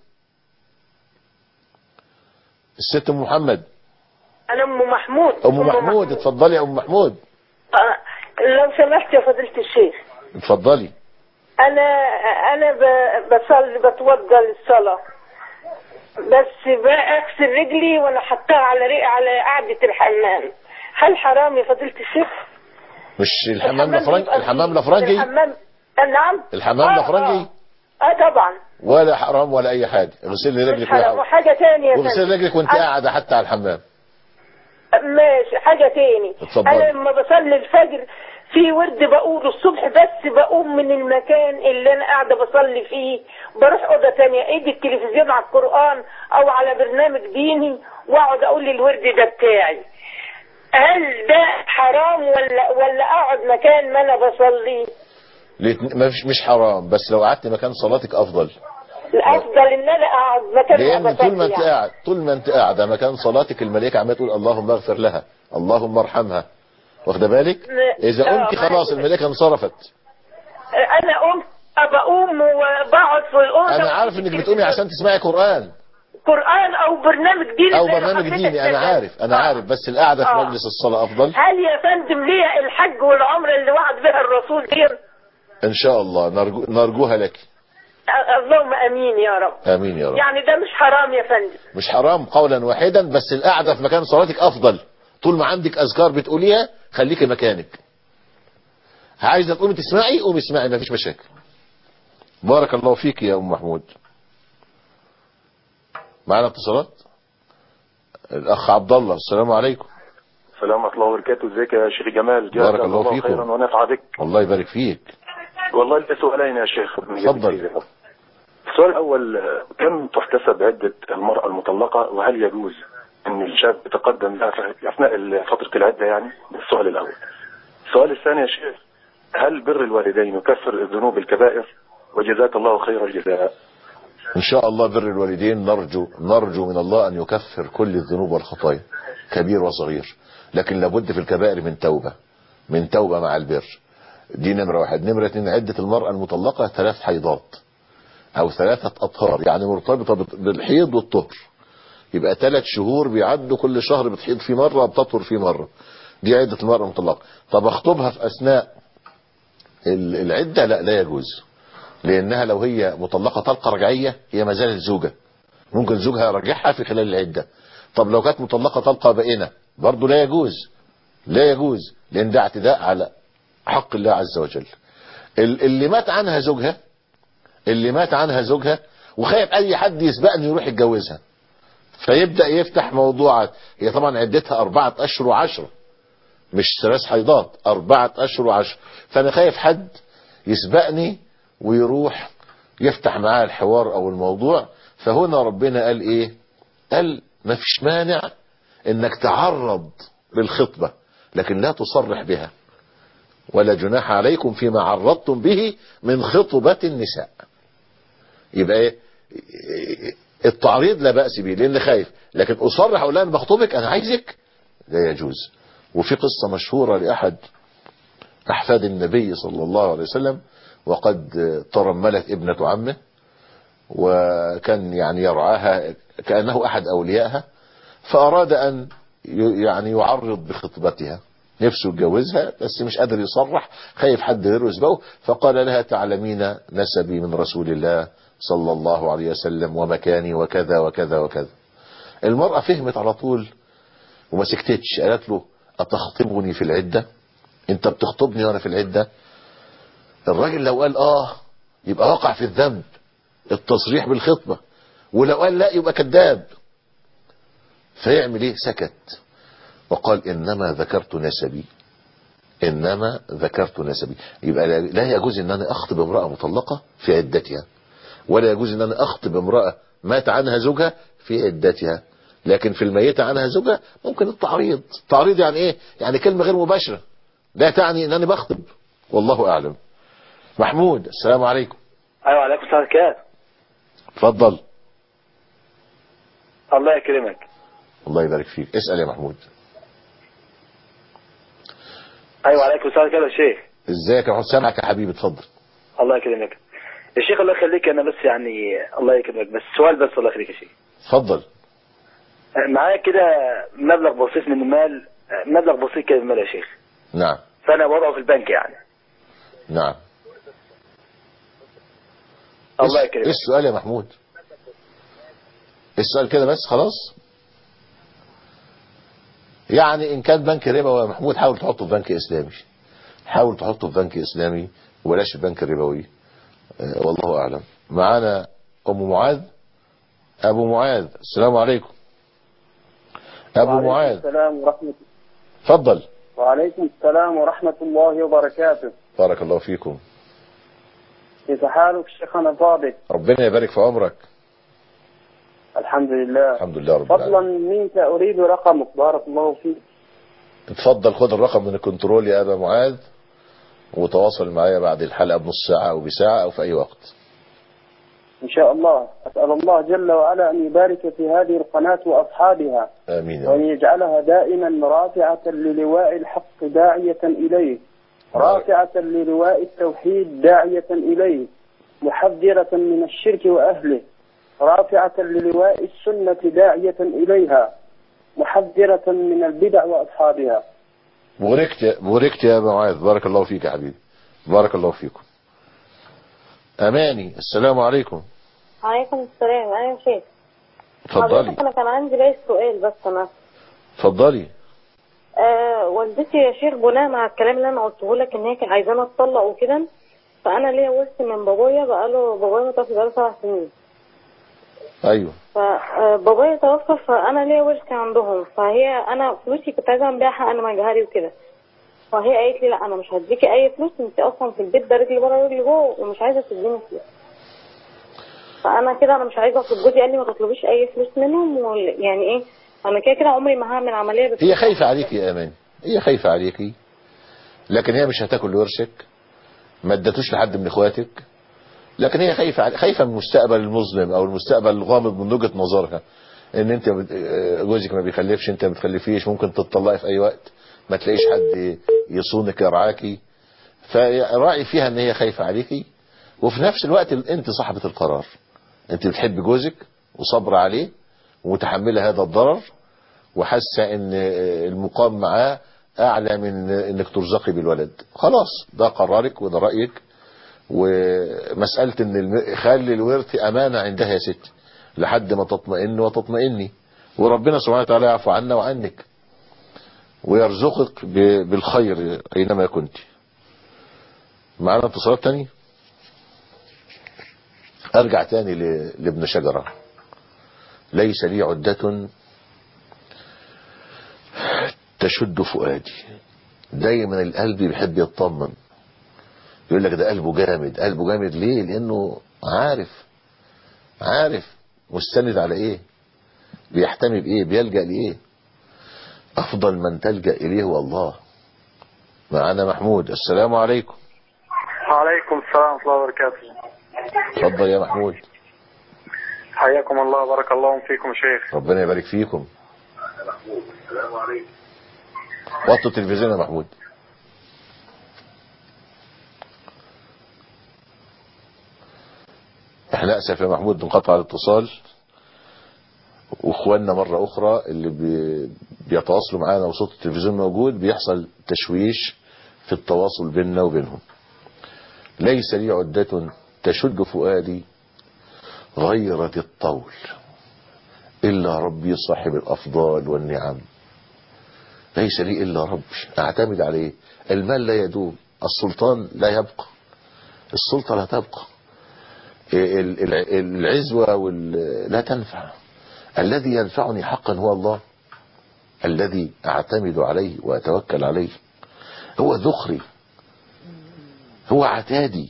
الست ام محمد أنا أم محمود ام محمود اتفضلي يا ام محمود آه، لو سمحت يا فضيلة الشيخ اتفضلي أنا أنا ب- بصلي بتوضى للصلاة بس بغسل رجلي وأنا حطاها على رق على قعدة الحمام هل حرام يا فضيلة الشيخ؟ مش الحمام الافرنجي بيبقى الحمام فيه- الافرنجي الحمام نعم الحمام آه، الافرنجي اه طبعا ولا حرام ولا اي حاجه اغسل لي مش رجلك حرام ولا- وحاجة تانية يا واغسل فندم. رجلك وانت أنا- قاعده حتى على الحمام ماشي حاجة تاني اتفضل. انا لما بصلي الفجر في ورد بقوله الصبح بس بقوم من المكان اللي انا قاعدة بصلي فيه بروح اوضة تانية ايدي التلفزيون على القرآن او على برنامج ديني واقعد اقول الورد ده بتاعي هل ده حرام ولا ولا اقعد مكان ما انا بصلي الاتنين- ما فيش مش حرام بس لو قعدت مكان صلاتك افضل الافضل ان انا اقعد مكان ما لان طول ما بصلي انت يعني. قاعد طول ما انت قاعده مكان صلاتك الملائكه عماله تقول اللهم اغفر لها اللهم ارحمها واخده بالك اذا آه، قمت خلاص الملائكه انصرفت انا قمت بقوم وبقعد في الاوضه انا عارف انك بتقومي عشان تسمعي قران قران او برنامج ديني او زي ما برنامج حضرتك ديني انا سألت. عارف انا عارف بس القعده في آه. مجلس الصلاه افضل هل يا فندم ليا الحج والعمره اللي وعد بها الرسول دي ان شاء الله نرجو نرجوها لك أ- اللهم امين يا رب امين يا رب يعني ده مش حرام يا فندم مش حرام قولا واحدا بس القعده في مكان صلاتك افضل طول ما عندك اذكار بتقوليها خليكي مكانك عايزه تقومي تسمعي قومي اسمعي مفيش مشاكل بارك الله فيك يا ام محمود معنا اتصالات الاخ عبد الله السلام عليكم السلام ورحمة الله وبركاته ازيك يا شيخ جمال جزاك بارك الله فيكم. خيرا ونفع بك الله يبارك فيك والله لي سؤالين يا شيخ اتفضل. السؤال الأول آه، كم تحتسب عدة المرأة المطلقة وهل يجوز أن الشاب يتقدم لها في أثناء ال- فترة العدة يعني ده السؤال الأول السؤال الثاني يا شيخ هل بر الوالدين يكفر الذنوب الكبائر وجزاك الله خير الجزاء ان شاء الله بر الوالدين نرجو نرجو من الله ان يكفر كل الذنوب والخطايا كبير وصغير لكن لابد في الكبائر من توبة من توبة مع البر دي نمرة واحد نمرة اتنين عدة المرأة المطلقة ثلاث حيضات او ثلاثة اطهار يعني مرتبطة بت- بالحيض والطهر يبقى ثلاث شهور بيعدوا كل شهر بتحيض فيه مرة بتطهر فيه مرة دي عدة المرأة المطلقة طب اخطبها في اثناء ال- العدة لا لا يجوز لانها لو هي مطلقة طلقة رجعية هي ما زالت زوجة ممكن زوجها يرجعها في خلال العدة طب لو كانت مطلقة طلقة بائنة برضه لا يجوز لا يجوز لان ده اعتداء على حق الله عز وجل ال- اللي مات عنها زوجها اللي مات عنها زوجها وخايف اي حد يسبقني يروح يتجوزها فيبدأ يفتح موضوعات هي طبعا عدتها أربعة أشهر وعشرة مش ثلاث حيضات أربعة أشهر وعشرة فأنا خايف حد يسبقني ويروح يفتح معاه الحوار أو الموضوع فهنا ربنا قال إيه قال ما فيش مانع إنك تعرض للخطبة لكن لا تصرح بها ولا جناح عليكم فيما عرضتم به من خطبة النساء يبقى ايه التعريض لا بأس به لان خايف لكن اصرح اقول لها انا بخطبك انا عايزك لا يجوز وفي قصة مشهورة لأحد أحفاد النبي صلى الله عليه وسلم وقد ترملت ابنة عمه وكان يعني يرعاها كأنه أحد أوليائها فأراد أن ي- يعني يعرض بخطبتها نفسه يتجوزها بس مش قادر يصرح خايف حد غيره يسبقه فقال لها تعلمين نسبي من رسول الله صلى الله عليه وسلم ومكاني وكذا وكذا وكذا المرأة فهمت على طول وما سكتتش قالت له أتخطبني في العدة انت بتخطبني وانا في العدة الراجل لو قال اه يبقى وقع في الذنب التصريح بالخطبة ولو قال لا يبقى كذاب فيعمل ايه سكت وقال انما ذكرت نسبي انما ذكرت نسبي يبقى لا- لا يجوز ان انا اخطب امرأة مطلقة في عدتها ولا يجوز ان انا اخطب امرأة مات عنها زوجها في عدتها لكن في الميتة عنها زوجها ممكن التعريض تعريض يعني ايه يعني كلمة غير مباشرة لا تعني ان انا بخطب والله اعلم محمود السلام عليكم ايوه عليكم السلام عليكم اتفضل الله يكرمك الله يبارك فيك اسأل يا محمود ايوه عليكم السلام عليكم يا شيخ ازيك يا محمود سامعك يا حبيبي اتفضل الله يكرمك يا شيخ الله يخليك انا بس يعني الله يكرمك بس سؤال بس الله يخليك يا شيخ اتفضل معايا كده مبلغ بسيط من المال مبلغ بسيط كده من المال يا شيخ نعم فانا وضعه في البنك يعني نعم الله ايه يكرمك السؤال يا محمود السؤال كده بس خلاص يعني ان كان بنك ربا يا محمود حاول تحطه في بنك اسلامي حاول تحطه في بنك اسلامي وبلاش البنك الربوي آه، والله اعلم معانا ام معاذ ابو معاذ السلام عليكم ابو وعليكم معاذ السلام ورحمة اتفضل وعليكم السلام ورحمة الله وبركاته بارك الله فيكم كيف حالك شيخنا الفاضل ربنا يبارك في عمرك الحمد لله الحمد لله رب فضلا العالمين منك أريد رقمك بارك الله فيك اتفضل خد الرقم من الكنترول يا ابا معاذ وتواصل معايا بعد الحلقة بنص ساعة او بساعة او في اي وقت إن شاء الله أسأل الله جل وعلا أن يبارك في هذه القناة وأصحابها امين يا وأن رب يجعلها دائما رافعة للواء الحق داعية إليه رافعة للواء التوحيد داعية إليه محذرة من الشرك وأهله رافعة للواء السنة داعية إليها محذرة من البدع وأصحابها بوركت يا- بوركت يا ابا معاذ بارك الله فيك يا حبيبي بارك الله فيكم اماني السلام عليكم عليكم السلام ايوه يا شيخ اتفضلي حضرتك انا كان عندي باقي سؤال بس انا اتفضلي آه والدتي يا شيخ بناء على الكلام اللي انا قلته لك ان هي كانت عايزاني اتطلق وكده فانا ليا ورث من بابايا بقاله بابايا متوفي بقاله سبع سنين ايوه فبابايا توفى فانا ليا ورث عندهم فهي انا فلوسي كنت عايزه اعمل بيها حق انا مجهري وكده فهي قالت لي لا انا مش هديكي اي فلوس انت اصلا في البيت ده رجلي بره رجلي جوه ومش عايزه تديني فلوس فانا كده انا مش عايزه اطلب جوزي قال لي ما تطلبيش اي فلوس منهم وال- يعني ايه انا كده كده عمري ما هعمل عمليه بس هي خايفة عليك يا امان هي خايفة عليكي لكن هي مش هتاكل ورثك ما ادتوش لحد من اخواتك لكن هي خايفة علي- خايفة من المستقبل المظلم او المستقبل الغامض من وجهة نظرها ان انت بت- آه، جوزك ما بيخلفش انت ما بتخلفيش ممكن تطلقي في اي وقت ما تلاقيش حد يصونك يرعاكي فراعي فيها ان هي خايفة عليكي وفي نفس الوقت انت صاحبة القرار انت بتحب جوزك وصبر عليه ومتحملة هذا الضرر وحاسة ان المقام معاه اعلى من انك ترزقي بالولد خلاص ده قرارك وده رأيك ومسألة ان الم- خلي الورث امانة عندها يا ست لحد ما تطمئن وتطمئني وربنا سبحانه وتعالى يعفو عنا وعنك ويرزقك ب- بالخير اينما كنت معنا اتصالات تاني ارجع تاني ل- لابن شجرة ليس لي عدة تشد فؤادي دايما القلب بيحب يطمن يقول لك ده قلبه جامد قلبه جامد ليه لانه عارف عارف مستند على ايه بيحتمي بايه بيلجأ لايه افضل من تلجأ اليه هو الله معنا محمود السلام عليكم وعليكم السلام ورحمة الله وبركاته اتفضل يا محمود حياكم الله بارك الله فيكم شيخ ربنا يبارك فيكم وطوا التلفزيون يا محمود احنا اسف يا محمود انقطع الاتصال واخواننا مرة اخرى اللي بي بيتواصلوا معانا وصوت التلفزيون موجود بيحصل تشويش في التواصل بيننا وبينهم ليس لي عدة تشد فؤادي غيرة الطول إلا ربي صاحب الأفضال والنعم ليس لي إلا ربي أعتمد عليه المال لا يدوم السلطان لا يبقى السلطة لا تبقى ال- ال- العزوة وال- لا تنفع الذي ينفعني حقا هو الله الذي أعتمد عليه وأتوكل عليه هو ذخري هو عتادي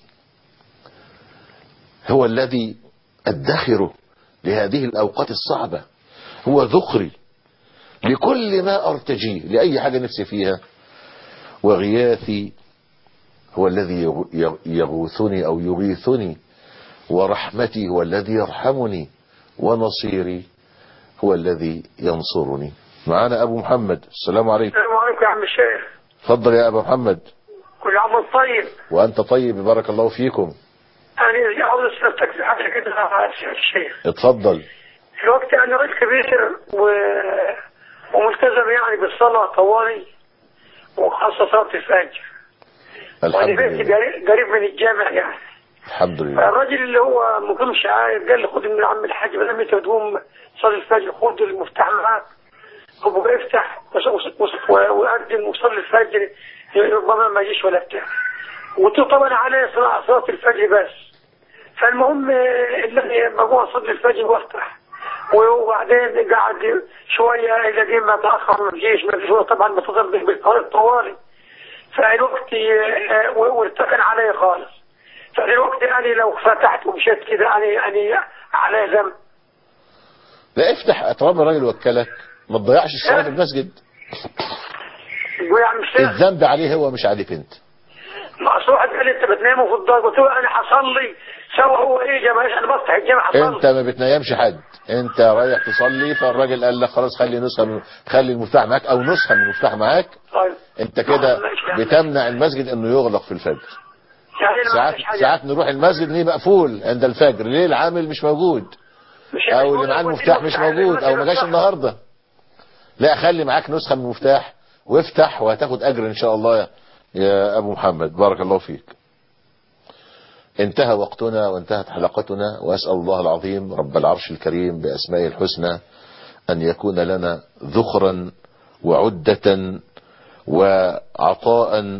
هو الذي أدخره لهذه الأوقات الصعبة هو ذخري لكل ما أرتجيه لأي حاجة نفسي فيها وغياثي هو الذي يغ- يغوثني أو يغيثني ورحمتي هو الذي يرحمني ونصيري هو الذي ينصرني معنا أبو محمد السلام عليكم السلام عليكم يا عم الشيخ تفضل يا أبو محمد كل عام وانت طيب وأنت طيب بارك الله فيكم أنا عاوز أسألك في حاجة كده يا الشيخ اتفضل الوقت أنا رجل كبير و... وملتزم يعني بالصلاة طوالي وخاصة صلاة الفجر وأنا الحمد بيتي لله قريب قريب من الجامع يعني الحمد لله فالراجل اللي هو مقيم شعائر قال لي خد من عم الحاج بدل ما انت بتقوم تصلي الفجر خد المفتاح معاك وابقى افتح وص- وص- وقدم وصلي الفجر ربما ما يجيش ولا بتاع قلت له طبعا عليه صلاة صلاة الفجر بس فالمهم آه، اللي بقوم اصلي الفجر وافتح وبعدين قعد شويه الى دين ما تاخر ما فيش ما فيش طبعا متصل بالطوارئ فالوقت آه، و- وارتكن علي خالص فالوقت انا لو فتحت ومشيت كده انا انا على ذنب لا افتح طالما الراجل وكلك ما تضيعش الصلاه في المسجد ويعني مش الذنب عليه هو مش عليك انت ما واحد قال لي انت بتناموا في الدار قلت له انا حصلي سوى هو ايه يا جماعه انا بفتح الجامع حصلي انت ما بتنيمش حد انت رايح تصلي فالراجل قال لك خلاص خلي نسخه من خلي المفتاح معاك او نسخه من المفتاح معاك طيب انت كده بتمنع المسجد انه يغلق في الفجر يعني أنا ما ساعات عملتش حاجة. ساعات نروح المسجد ليه مقفول عند الفجر ليه العامل مش موجود او اللي معاه المفتاح مش موجود او ما جاش النهارده لا خلي معاك نسخه من المفتاح وافتح وهتاخد اجر ان شاء الله يا, يا ابو محمد بارك الله فيك انتهى وقتنا وانتهت حلقتنا واسال الله العظيم رب العرش الكريم باسمائه الحسنى ان يكون لنا ذخرا وعده وعطاء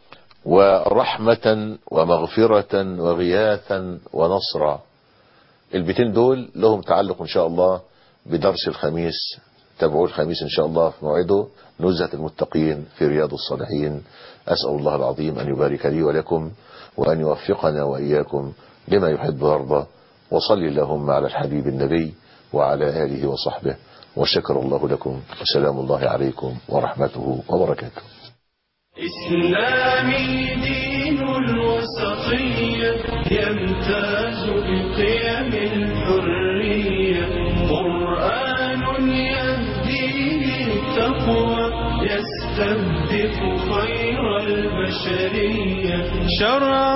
ورحمة ومغفرة وغياثا ونصرا البيتين دول لهم تعلق ان شاء الله بدرس الخميس تابعوا الخميس ان شاء الله في موعده نزهة المتقين في رياض الصالحين اسأل الله العظيم ان يبارك لي ولكم وان يوفقنا واياكم لما يحب ويرضى وصل اللهم على الحبيب النبي وعلى اله وصحبه وشكر الله لكم وسلام الله عليكم ورحمته وبركاته إسلامي دين الوسطية يمتاز بقيم الحرية قرآن يهدي للتقوى يستهدف خير البشرية شرع